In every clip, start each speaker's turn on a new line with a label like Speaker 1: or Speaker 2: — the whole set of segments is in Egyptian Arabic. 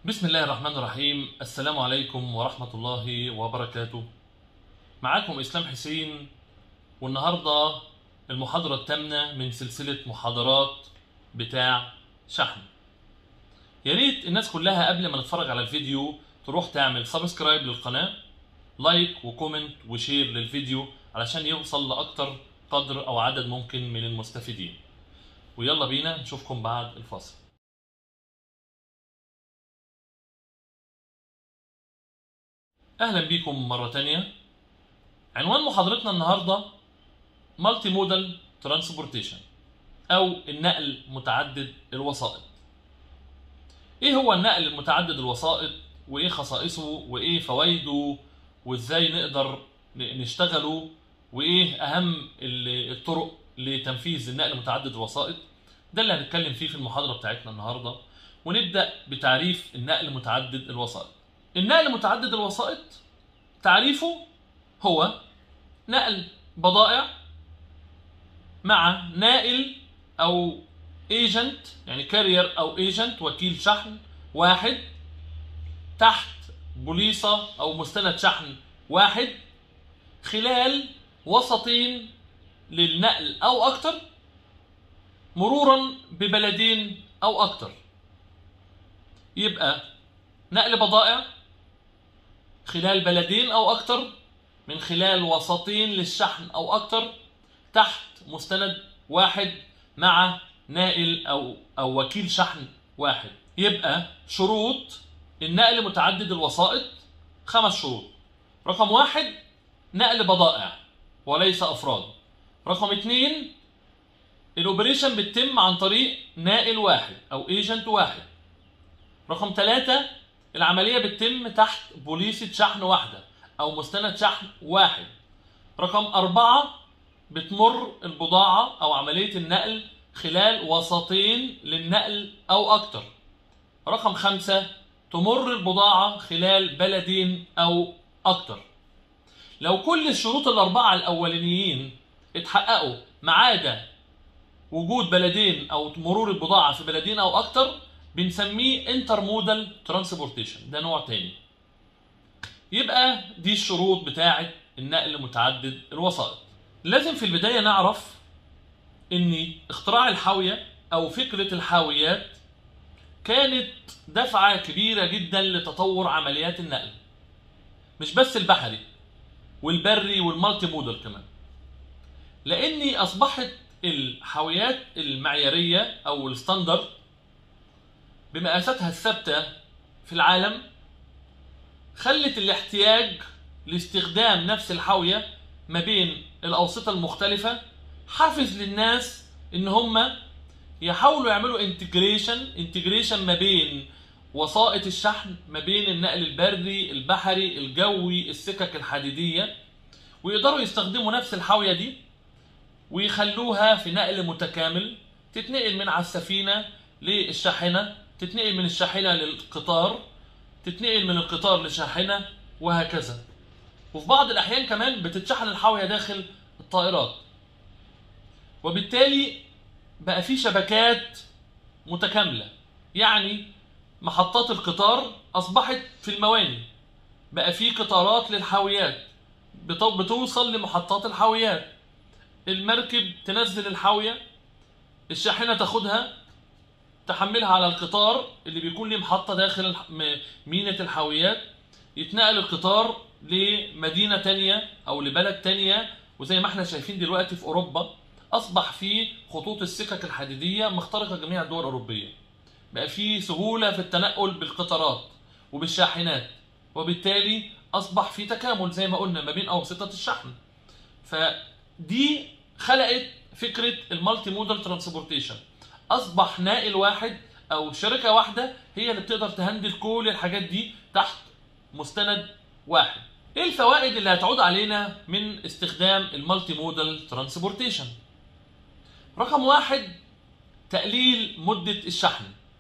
Speaker 1: بسم الله الرحمن الرحيم السلام عليكم ورحمة الله وبركاته معاكم إسلام حسين والنهاردة المحاضرة الثامنة من سلسلة محاضرات بتاع شحن يا ريت الناس كلها قبل ما نتفرج على الفيديو تروح تعمل سبسكرايب للقناة لايك وكومنت وشير للفيديو علشان يوصل لأكتر قدر أو عدد ممكن من المستفيدين ويلا بينا نشوفكم بعد الفاصل اهلا بيكم مره تانية عنوان محاضرتنا النهارده مالتي مودال ترانسبورتيشن او النقل متعدد الوسائط ايه هو النقل المتعدد الوسائط وايه خصائصه وايه فوائده وازاي نقدر نشتغله وايه اهم الطرق لتنفيذ النقل متعدد الوسائط ده اللي هنتكلم فيه في المحاضره بتاعتنا النهارده ونبدا بتعريف النقل متعدد الوسائط النقل متعدد الوسائط تعريفه هو نقل بضائع مع نائل او ايجنت يعني كارير او ايجنت وكيل شحن واحد تحت بوليصة او مستند شحن واحد خلال وسطين للنقل او اكتر مرورا ببلدين او اكتر يبقى نقل بضائع خلال بلدين او اكتر من خلال وسطين للشحن او اكتر تحت مستند واحد مع نائل او او وكيل شحن واحد يبقى شروط النقل متعدد الوسائط خمس شروط رقم واحد نقل بضائع وليس افراد رقم اتنين الاوبريشن بتتم عن طريق نائل واحد او ايجنت واحد رقم ثلاثة العملية بتتم تحت بوليسة شحن واحدة أو مستند شحن واحد رقم أربعة بتمر البضاعة أو عملية النقل خلال وسطين للنقل أو أكتر رقم خمسة تمر البضاعة خلال بلدين أو أكتر لو كل الشروط الأربعة الأولانيين اتحققوا ما عدا وجود بلدين أو مرور البضاعة في بلدين أو أكتر بنسميه انتر مودال ترانسبورتيشن ده نوع تاني يبقى دي الشروط بتاعه النقل متعدد الوسائط لازم في البدايه نعرف ان اختراع الحاويه او فكره الحاويات كانت دفعه كبيره جدا لتطور عمليات النقل مش بس البحري والبري والمالتي مودال كمان لاني اصبحت الحاويات المعياريه او الستاندرد بمقاساتها الثابتة في العالم خلت الاحتياج لاستخدام نفس الحاوية ما بين الأوسطة المختلفة حافز للناس إن هم يحاولوا يعملوا انتجريشن انتجريشن ما بين وسائط الشحن ما بين النقل البري البحري الجوي السكك الحديدية ويقدروا يستخدموا نفس الحاوية دي ويخلوها في نقل متكامل تتنقل من على السفينة للشاحنة تتنقل من الشاحنة للقطار تتنقل من القطار لشاحنة وهكذا وفي بعض الأحيان كمان بتتشحن الحاوية داخل الطائرات وبالتالي بقى في شبكات متكاملة يعني محطات القطار أصبحت في المواني بقى في قطارات للحاويات بتوصل لمحطات الحاويات المركب تنزل الحاوية الشاحنة تاخدها تحملها على القطار اللي بيكون ليه محطة داخل مينة الحاويات يتنقل القطار لمدينة تانية أو لبلد تانية وزي ما احنا شايفين دلوقتي في أوروبا أصبح في خطوط السكك الحديدية مخترقة جميع الدول الأوروبية بقى في سهولة في التنقل بالقطارات وبالشاحنات وبالتالي أصبح في تكامل زي ما قلنا ما بين أوسطة الشحن فدي خلقت فكرة المالتي مودال ترانسبورتيشن اصبح نائل واحد او شركه واحده هي اللي بتقدر تهندل كل الحاجات دي تحت مستند واحد ايه الفوائد اللي هتعود علينا من استخدام المالتي مودال ترانسبورتيشن رقم واحد تقليل مدة الشحن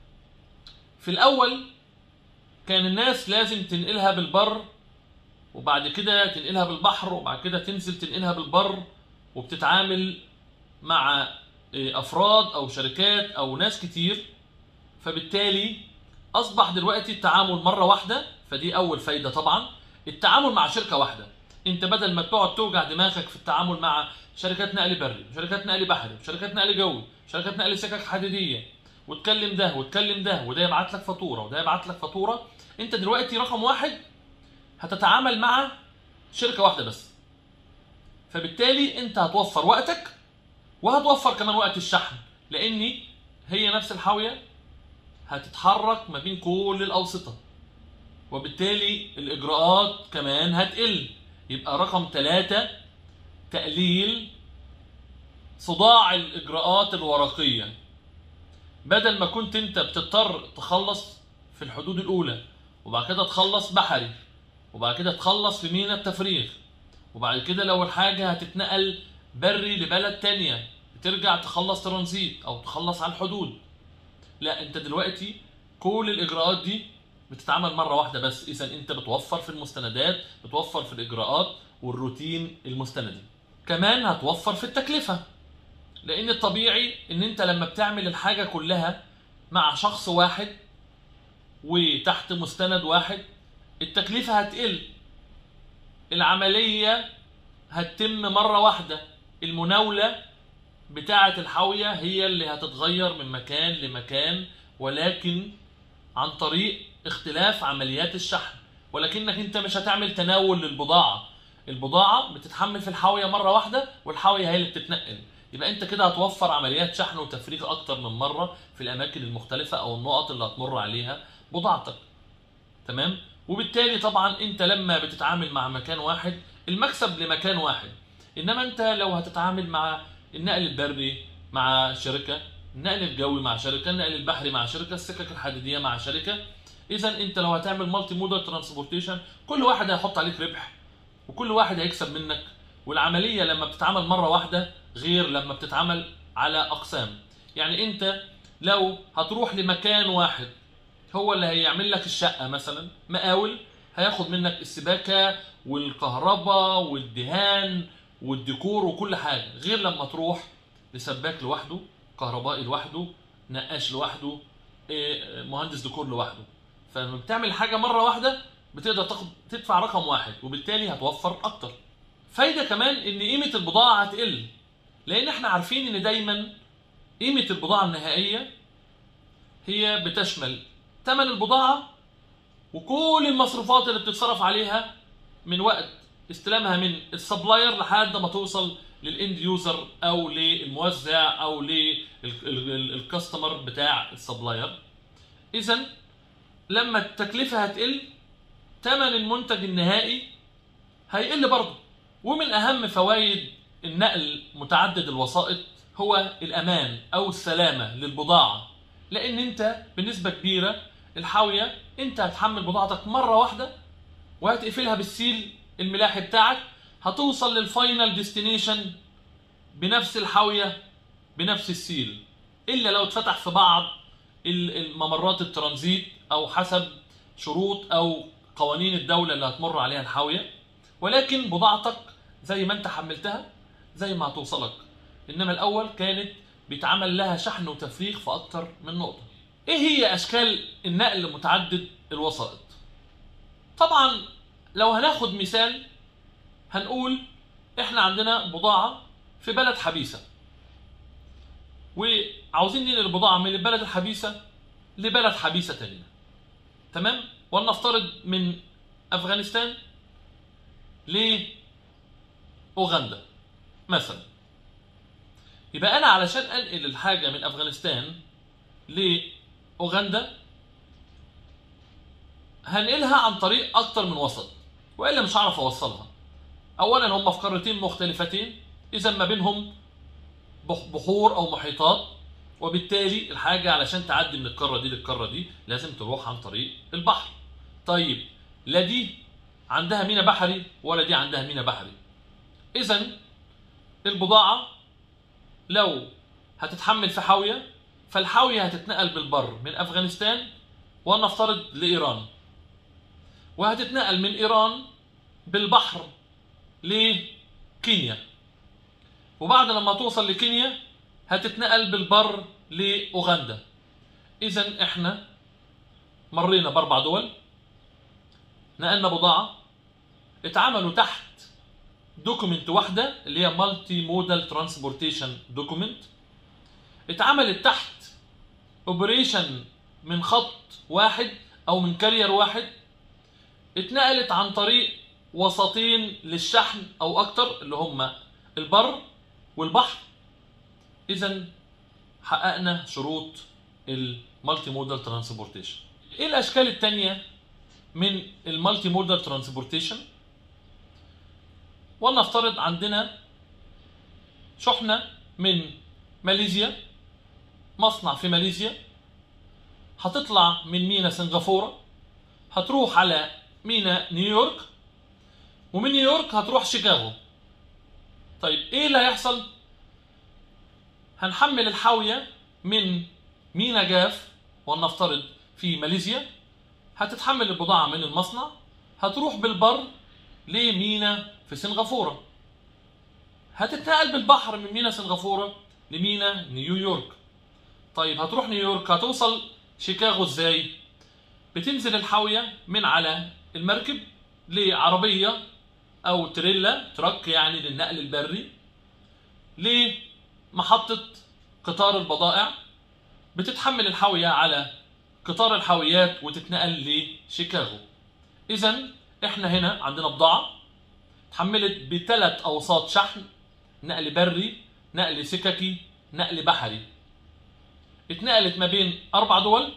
Speaker 1: في الأول كان الناس لازم تنقلها بالبر وبعد كده تنقلها بالبحر وبعد كده تنزل تنقلها بالبر وبتتعامل مع افراد او شركات او ناس كتير فبالتالي اصبح دلوقتي التعامل مره واحده فدي اول فايده طبعا التعامل مع شركه واحده انت بدل ما تقعد توجع دماغك في التعامل مع شركات نقل بري وشركات نقل بحري وشركات نقل جوي وشركات نقل سكك حديديه وتكلم ده وتكلم ده وده يبعت لك فاتوره وده يبعت لك فاتوره انت دلوقتي رقم واحد هتتعامل مع شركه واحده بس فبالتالي انت هتوفر وقتك وهتوفر كمان وقت الشحن لان هي نفس الحاويه هتتحرك ما بين كل الاوسطه وبالتالي الاجراءات كمان هتقل يبقى رقم ثلاثة تقليل صداع الاجراءات الورقيه بدل ما كنت انت بتضطر تخلص في الحدود الاولى وبعد كده تخلص بحري وبعد كده تخلص في مينا التفريغ وبعد كده لو الحاجه هتتنقل بري لبلد تانية ترجع تخلص ترانزيت او تخلص على الحدود لا انت دلوقتي كل الاجراءات دي بتتعمل مره واحده بس اذا انت بتوفر في المستندات بتوفر في الاجراءات والروتين المستندي كمان هتوفر في التكلفه لان الطبيعي ان انت لما بتعمل الحاجه كلها مع شخص واحد وتحت مستند واحد التكلفه هتقل العمليه هتتم مره واحده المناوله بتاعه الحاويه هي اللي هتتغير من مكان لمكان ولكن عن طريق اختلاف عمليات الشحن ولكنك انت مش هتعمل تناول للبضاعه البضاعه بتتحمل في الحاويه مره واحده والحاويه هي اللي بتتنقل يبقى انت كده هتوفر عمليات شحن وتفريغ اكتر من مره في الاماكن المختلفه او النقط اللي هتمر عليها بضاعتك تمام وبالتالي طبعا انت لما بتتعامل مع مكان واحد المكسب لمكان واحد انما انت لو هتتعامل مع النقل البري مع شركه النقل الجوي مع شركه النقل البحري مع شركه السكك الحديديه مع شركه اذا انت لو هتعمل مالتي مودال ترانسبورتيشن كل واحد هيحط عليك ربح وكل واحد هيكسب منك والعمليه لما بتتعمل مره واحده غير لما بتتعمل على اقسام يعني انت لو هتروح لمكان واحد هو اللي هيعمل لك الشقه مثلا مقاول هياخد منك السباكه والكهرباء والدهان والديكور وكل حاجه غير لما تروح لسباك لوحده كهربائي لوحده نقاش لوحده إيه، مهندس ديكور لوحده فلما بتعمل حاجه مره واحده بتقدر تاخد تدفع رقم واحد وبالتالي هتوفر اكتر فايده كمان ان قيمه البضاعه هتقل لان احنا عارفين ان دايما قيمه البضاعه النهائيه هي بتشمل ثمن البضاعه وكل المصروفات اللي بتتصرف عليها من وقت استلامها من السبلاير لحد ما توصل للاند يوزر او للموزع او للكاستمر بتاع السبلاير اذا لما التكلفه هتقل ثمن المنتج النهائي هيقل برضه ومن اهم فوائد النقل متعدد الوسائط هو الامان او السلامه للبضاعه لان انت بنسبه كبيره الحاويه انت هتحمل بضاعتك مره واحده وهتقفلها بالسيل الملاحي بتاعك هتوصل للفاينل ديستنيشن بنفس الحاويه بنفس السيل الا لو اتفتح في بعض الممرات الترانزيت او حسب شروط او قوانين الدوله اللي هتمر عليها الحاويه ولكن بضاعتك زي ما انت حملتها زي ما هتوصلك انما الاول كانت بيتعمل لها شحن وتفريغ في اكتر من نقطه ايه هي اشكال النقل متعدد الوسائط طبعا لو هناخد مثال هنقول احنا عندنا بضاعه في بلد حبيسه وعاوزين ننقل البضاعه من البلد الحبيسه لبلد حبيسه تانية تمام ولنفترض من افغانستان لاوغندا مثلا يبقى انا علشان انقل الحاجه من افغانستان لاوغندا هنقلها عن طريق اكتر من وسط والا مش هعرف اوصلها اولا هم في قارتين مختلفتين اذا ما بينهم بحور او محيطات وبالتالي الحاجه علشان تعدي من القاره دي للقاره دي لازم تروح عن طريق البحر طيب لا دي عندها مينا بحري ولا دي عندها مينا بحري اذا البضاعه لو هتتحمل في حاويه فالحاويه هتتنقل بالبر من افغانستان ونفترض لايران وهتتنقل من ايران بالبحر لكينيا وبعد لما توصل لكينيا هتتنقل بالبر لاوغندا اذا احنا مرينا باربع دول نقلنا بضاعه اتعملوا تحت دوكيمنت واحده اللي هي مالتي مودال ترانسبورتيشن دوكيمنت اتعملت تحت اوبريشن من خط واحد او من كارير واحد اتنقلت عن طريق وسطين للشحن او اكتر اللي هم البر والبحر اذا حققنا شروط المالتي مودال ترانسبورتيشن ايه الاشكال الثانيه من المالتي مودال ترانسبورتيشن ولنفترض عندنا شحنه من ماليزيا مصنع في ماليزيا هتطلع من مينا سنغافوره هتروح على مينا نيويورك ومن نيويورك هتروح شيكاغو طيب ايه اللي هيحصل هنحمل الحاويه من مينا جاف ولنفترض في ماليزيا هتتحمل البضاعه من المصنع هتروح بالبر لمينا في سنغافوره هتتنقل بالبحر من مينا سنغافوره لمينا نيويورك طيب هتروح نيويورك هتوصل شيكاغو ازاي بتنزل الحاويه من على المركب لعربيه او تريلا تراك يعني للنقل البري لمحطه قطار البضائع بتتحمل الحاويه على قطار الحاويات وتتنقل لشيكاغو اذا احنا هنا عندنا بضاعه اتحملت بثلاث اوساط شحن نقل بري نقل سككي نقل بحري اتنقلت ما بين اربع دول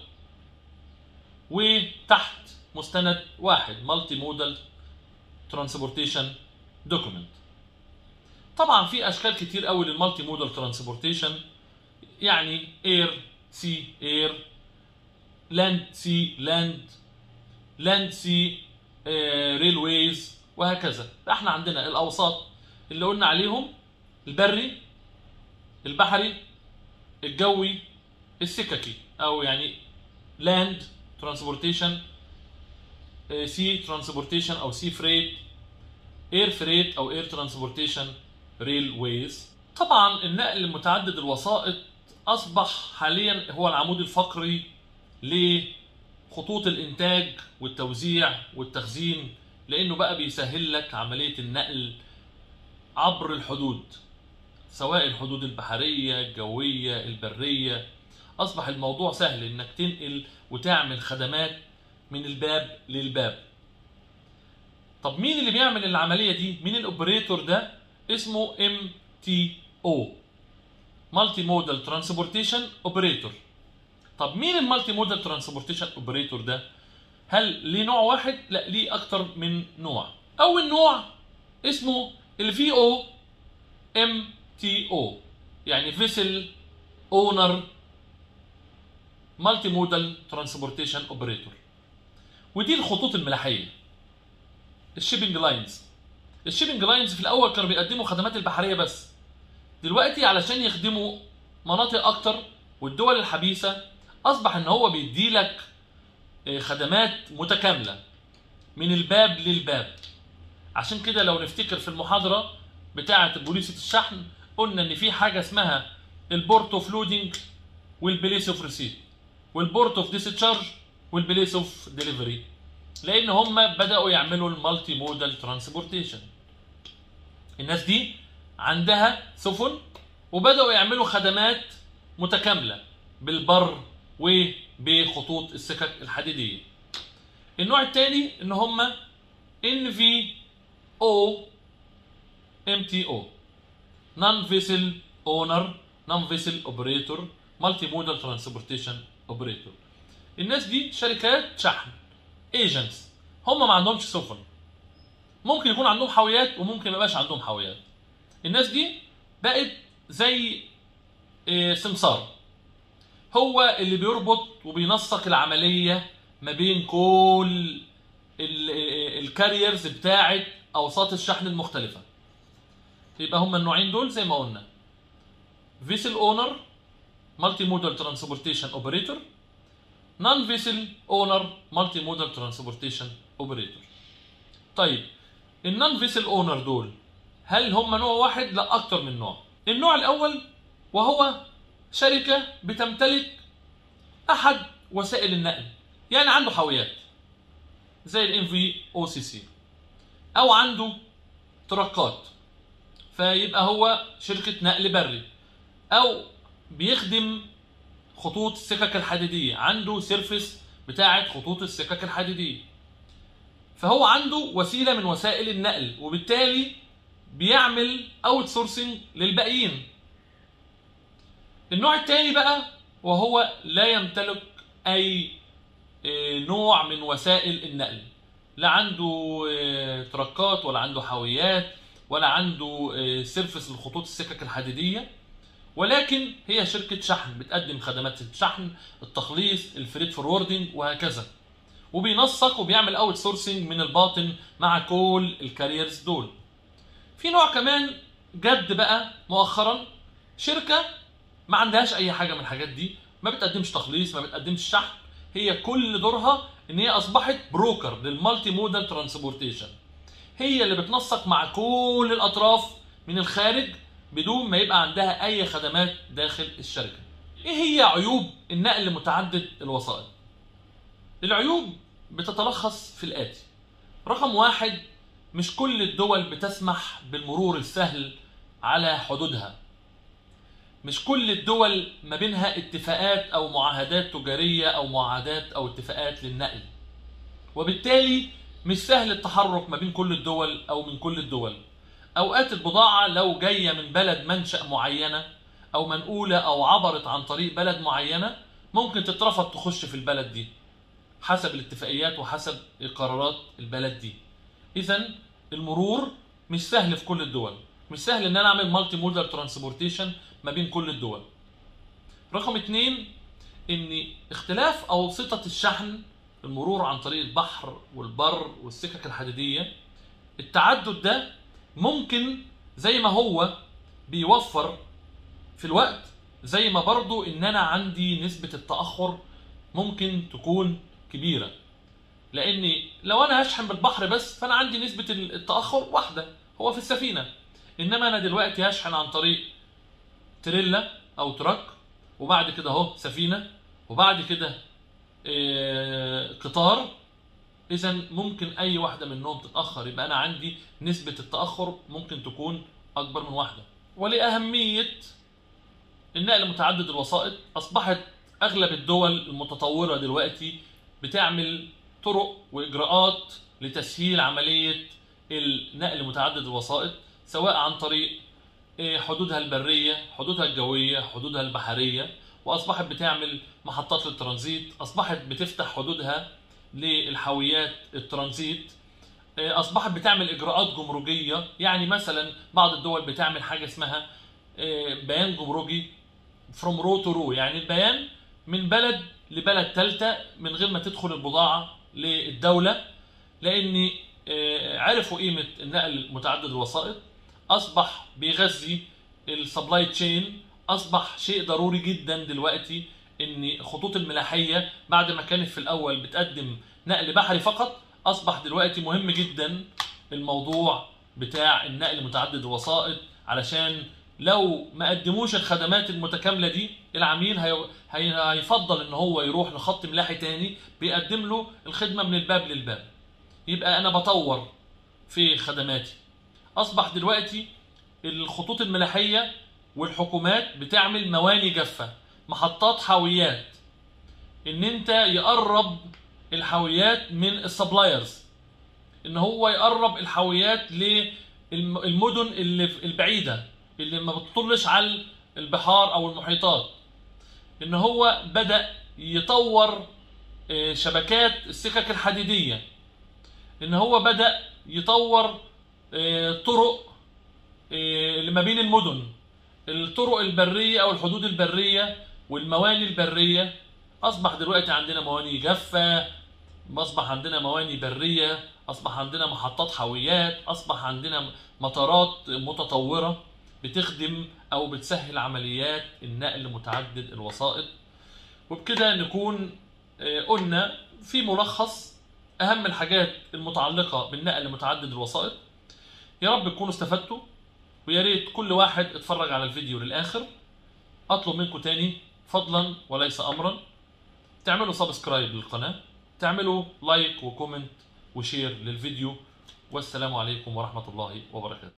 Speaker 1: وتحت مستند واحد مالتي مودال ترانسبورتيشن دوكيمنت طبعا في اشكال كتير قوي للمالتي مودال ترانسبورتيشن يعني اير سي اير لاند سي لاند لاند سي ريلويز وهكذا احنا عندنا الاوساط اللي قلنا عليهم البري البحري الجوي السككي او يعني لاند ترانسبورتيشن سي ترانسبورتيشن او سي فريت اير فريت او اير ترانسبورتيشن ريل ويز طبعا النقل متعدد الوسائط اصبح حاليا هو العمود الفقري لخطوط الانتاج والتوزيع والتخزين لانه بقى بيسهل لك عمليه النقل عبر الحدود سواء الحدود البحريه الجويه البريه اصبح الموضوع سهل انك تنقل وتعمل خدمات من الباب للباب طب مين اللي بيعمل العمليه دي مين الاوبريتور ده اسمه ام تي او مالتي مودال ترانسبورتيشن اوبريتور طب مين المالتي مودال ترانسبورتيشن اوبريتور ده هل ليه نوع واحد لا ليه اكتر من نوع اول نوع اسمه الفي او ام تي او يعني فيسل اونر مالتي مودال ترانسبورتيشن اوبريتور ودي الخطوط الملاحيه الشيبنج لاينز الشيبنج لاينز في الاول كانوا بيقدموا خدمات البحريه بس دلوقتي علشان يخدموا مناطق اكتر والدول الحبيسه اصبح ان هو بيدي لك خدمات متكامله من الباب للباب عشان كده لو نفتكر في المحاضره بتاعه بوليسه الشحن قلنا ان في حاجه اسمها البورت اوف لودنج والبليس اوف ريسيت والبورت اوف ديسشارج والبليس اوف ديليفري لان هم بداوا يعملوا المالتي مودال ترانسبورتيشن الناس دي عندها سفن وبداوا يعملوا خدمات متكامله بالبر وبخطوط السكك الحديديه النوع الثاني ان هم ان في او ام تي او نون فيسل اونر نون فيسل اوبريتور مالتي مودال ترانسبورتيشن اوبريتور الناس دي شركات شحن ايجنتس هم ما عندهمش سفن ممكن يكون عندهم حاويات وممكن ما يبقاش عندهم حاويات الناس دي بقت زي سمسار هو اللي بيربط وبينسق العمليه ما بين كل الكاريرز بتاعه اوساط الشحن المختلفه يبقى هم النوعين دول زي ما قلنا فيسل اونر مالتي مودال ترانسبورتيشن اوبريتور نون فيسل اونر مالتي مودال ترانسبورتيشن اوبريتور طيب النون فيسل اونر دول هل هم نوع واحد لا اكتر من نوع النوع الاول وهو شركه بتمتلك احد وسائل النقل يعني عنده حاويات زي الام في او سي سي او عنده تركات فيبقى هو شركه نقل بري او بيخدم خطوط السكك الحديديه عنده سيرفيس بتاعه خطوط السكك الحديديه فهو عنده وسيله من وسائل النقل وبالتالي بيعمل اوت سورسنج للباقيين النوع الثاني بقى وهو لا يمتلك اي آه، نوع من وسائل النقل لا عنده آه، تركات ولا عنده حاويات ولا عنده آه، سيرفس لخطوط السكك الحديديه ولكن هي شركه شحن بتقدم خدمات الشحن التخليص الفريد فوروردنج وهكذا وبينسق وبيعمل اوت سورسنج من الباطن مع كل الكاريرز دول في نوع كمان جد بقى مؤخرا شركه ما عندهاش اي حاجه من الحاجات دي ما بتقدمش تخليص ما بتقدمش شحن هي كل دورها ان هي اصبحت بروكر للمالتي مودال ترانسبورتيشن هي اللي بتنسق مع كل الاطراف من الخارج بدون ما يبقى عندها اي خدمات داخل الشركه ايه هي عيوب النقل متعدد الوسائط العيوب بتتلخص في الاتي رقم واحد مش كل الدول بتسمح بالمرور السهل على حدودها مش كل الدول ما بينها اتفاقات او معاهدات تجاريه او معاهدات او اتفاقات للنقل وبالتالي مش سهل التحرك ما بين كل الدول او من كل الدول اوقات البضاعه لو جايه من بلد منشا معينه او منقوله او عبرت عن طريق بلد معينه ممكن تترفض تخش في البلد دي حسب الاتفاقيات وحسب قرارات البلد دي اذا المرور مش سهل في كل الدول مش سهل ان انا اعمل مالتي مودال ترانسبورتيشن ما بين كل الدول رقم اتنين ان اختلاف اوسطة الشحن المرور عن طريق البحر والبر والسكك الحديدية التعدد ده ممكن زي ما هو بيوفر في الوقت زي ما برضو ان انا عندي نسبة التأخر ممكن تكون كبيرة لاني لو انا هشحن بالبحر بس فانا عندي نسبة التأخر واحدة هو في السفينة انما انا دلوقتي هشحن عن طريق تريلا او تراك وبعد كده اهو سفينه وبعد كده آه، قطار اذا ممكن اي واحده منهم تتاخر يبقى انا عندي نسبه التاخر ممكن تكون اكبر من واحده ولاهميه النقل متعدد الوسائط اصبحت اغلب الدول المتطوره دلوقتي بتعمل طرق واجراءات لتسهيل عمليه النقل متعدد الوسائط سواء عن طريق إيه، حدودها البريه، حدودها الجويه، حدودها البحريه، واصبحت بتعمل محطات للترانزيت، اصبحت بتفتح حدودها للحاويات الترانزيت، إيه، اصبحت بتعمل اجراءات جمركيه، يعني مثلا بعض الدول بتعمل حاجه اسمها إيه، بيان جمركي فروم رو تو رو، يعني البيان من بلد لبلد ثالثه من غير ما تدخل البضاعه للدوله لان آه، عرفوا قيمه النقل متعدد الوسائط اصبح بيغذي السبلاي تشين اصبح شيء ضروري جدا دلوقتي ان الخطوط الملاحيه بعد ما كانت في الاول بتقدم نقل بحري فقط اصبح دلوقتي مهم جدا الموضوع بتاع النقل متعدد الوسائط علشان لو ما قدموش الخدمات المتكامله دي العميل هي... هي... هيفضل ان هو يروح لخط ملاحي تاني بيقدم له الخدمه من الباب للباب يبقى انا بطور في خدماتي اصبح دلوقتي الخطوط الملاحيه والحكومات بتعمل مواني جافه محطات حاويات ان انت يقرب الحاويات من السبلايرز ان هو يقرب الحاويات للمدن اللي في- البعيده اللي ما بتطلش على البحار او المحيطات ان هو بدا يطور آه، شبكات السكك الحديديه ان هو بدا يطور آه، طرق آه، اللي ما بين المدن الطرق البريه او الحدود البريه والمواني البريه اصبح دلوقتي عندنا مواني جافه اصبح عندنا مواني بريه اصبح عندنا محطات حاويات اصبح عندنا مطارات متطوره بتخدم او بتسهل عمليات النقل متعدد الوسائط وبكده نكون آه، قلنا في ملخص اهم الحاجات المتعلقه بالنقل متعدد الوسائط يا رب تكونوا استفدتوا ويا ريت كل واحد اتفرج على الفيديو للاخر اطلب منكم تاني فضلا وليس امرا تعملوا سبسكرايب للقناه تعملوا لايك وكومنت وشير للفيديو والسلام عليكم ورحمة الله وبركاته